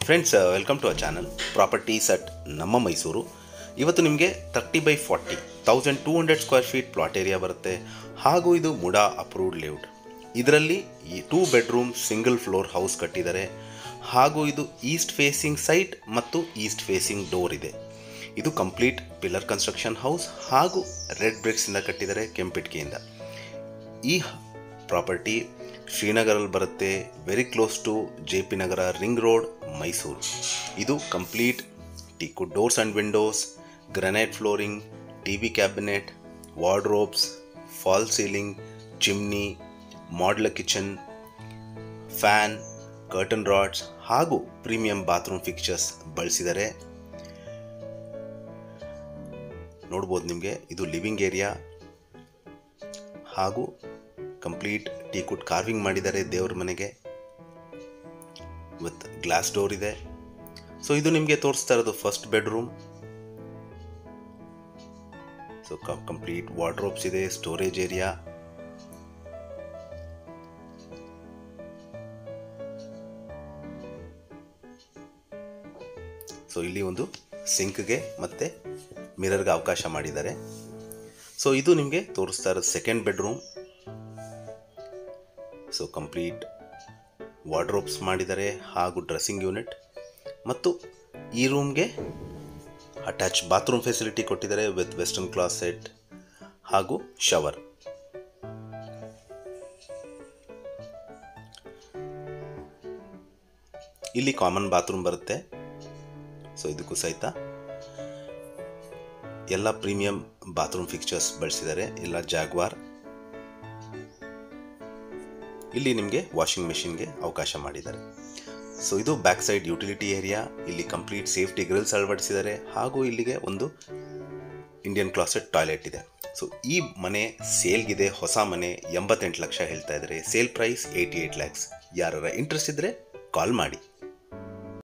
friends welcome to a channel properties at ನಮ್ಮ ಮೈಸೂರು ಇವತ್ತು ನಿಮಗೆ thirty by forty thousand two hundred square feet plot area ಬರುತ್ತೆ ಹಾಗೂ ಇದು ಮುಡಾ ಅಪ್ರೂವ್ಡ್ ಲೇಔಟ್ ಇದರಲ್ಲಿ ಈ two bedroom single floor house ಕಟ್ಟಿದ್ದಾರೆ ಹಾಗೂ ಇದು ಈಸ್ಟ್ ಫೇಸಿಂಗ್ ಸೈಟ್ ಮತ್ತು ಈಸ್ಟ್ ಫೇಸಿಂಗ್ ಡೋರ್ ಇದೆ ಇದು ಕಂಪ್ಲೀಟ್ ಪಿಲ್ಲರ್ ಕನ್ಸ್ಟ್ರಕ್ಷನ್ ಹೌಸ್ ಹಾಗೂ ರೆಡ್ ಬ್ರಿಕ್ಸಿಂದ ಕಟ್ಟಿದ್ದಾರೆ ಕೆಂಪಿಟ್ಕೆಯಿಂದ ಈ ಪ್ರಾಪರ್ಟಿ ಶ್ರೀನಗರಲ್ಲಿ ಬರುತ್ತೆ very close to J P Nagar ring road Mysuru ಇದು complete teak doors and windows granite flooring T V cabinet wardrobes fall ceiling chimney ಮಾಡ್ಲ ಕಿಚನ್ ಫ್ಯಾನ್ ಕರ್ಟನ್ ರಾಡ್ಸ್ ಹಾಗೂ ಪ್ರೀಮಿಯಂ ಬಾತ್ರೂಮ್ ಫಿಕ್ಚರ್ಸ್ ಬಳಸಿದ್ದಾರೆ ನೋಡ್ಬೋದು ನಿಮಗೆ ಇದು ಲಿವಿಂಗ್ ಏರಿಯಾ ಹಾಗೂ ಕಂಪ್ಲೀಟ್ ಟೀಕುಡ್ ಕಾರ್ವಿಂಗ್ ಮಾಡಿದ್ದಾರೆ ದೇವ್ರ ಮನೆಗೆ ವಿತ್ ಗ್ಲಾಸ್ ಡೋರ್ ಇದೆ ಸೊ ಇದು ನಿಮಗೆ ತೋರಿಸ್ತಾ ಇರೋದು first bedroom so complete wardrobes ಇದೆ ಸ್ಟೋರೇಜ್ ಏರಿಯಾ ಸೊ ಇಲ್ಲಿ ಒಂದು ಸಿಂಕ್ಗೆ ಮತ್ತು ಮಿರರ್ಗೆ ಅವಕಾಶ ಮಾಡಿದ್ದಾರೆ ಸೊ ಇದು ನಿಮಗೆ ತೋರಿಸ್ತಾ ಇರೋದು second bedroom so complete wardrobes ಮಾಡಿದ್ದಾರೆ ಹಾಗೂ ಡ್ರೆಸ್ಸಿಂಗ್ ಯೂನಿಟ್ ಮತ್ತು ಈ ರೂಮ್ಗೆ ಅಟ್ಯಾಚ್ ಬಾತ್ರೂಮ್ ಫೆಸಿಲಿಟಿ ಕೊಟ್ಟಿದ್ದಾರೆ ವಿತ್ ವೆಸ್ಟರ್ನ್ ಕ್ಲಾಸ್ ಸೆಟ್ ಹಾಗೂ ಶವರ್ ಇಲ್ಲಿ ಕಾಮನ್ ಬಾತ್ರೂಮ್ ಬರುತ್ತೆ ಸೊ ಇದಕ್ಕೂ ಸಹಿತ ಎಲ್ಲ ಪ್ರೀಮಿಯಂ ಬಾತ್ರೂಮ್ ಫಿಕ್ಚರ್ಸ್ ಬಳಸಿದ್ದಾರೆ ಎಲ್ಲ ಜಾಗ್ವಾರ್ ಇಲ್ಲಿ ನಿಮಗೆ ವಾಷಿಂಗ್ ಮೆಷಿನ್ಗೆ ಅವಕಾಶ ಮಾಡಿದ್ದಾರೆ ಸೊ ಇದು ಬ್ಯಾಕ್ ಸೈಡ್ ಯುಟಿಲಿಟಿ ಏರಿಯಾ ಇಲ್ಲಿ ಕಂಪ್ಲೀಟ್ ಸೇಫ್ಟಿ ಗ್ರಿಲ್ಸ್ ಅಳವಡಿಸಿದ್ದಾರೆ ಹಾಗೂ ಇಲ್ಲಿಗೆ ಒಂದು ಇಂಡಿಯನ್ ಕ್ಲಾಸೆಟ್ ಟಾಯ್ಲೆಟ್ ಇದೆ ಸೊ ಈ ಮನೆ ಸೇಲ್ಗಿದೆ ಹೊಸ ಮನೆ ಎಂಬತ್ತೆಂಟು ಲಕ್ಷ ಹೇಳ್ತಾ ಇದ್ದಾರೆ sale price eighty eight lakhs ಯಾರ ಇಂಟ್ರೆಸ್ಟ್ ಇದ್ದರೆ ಕಾಲ್ ಮಾಡಿ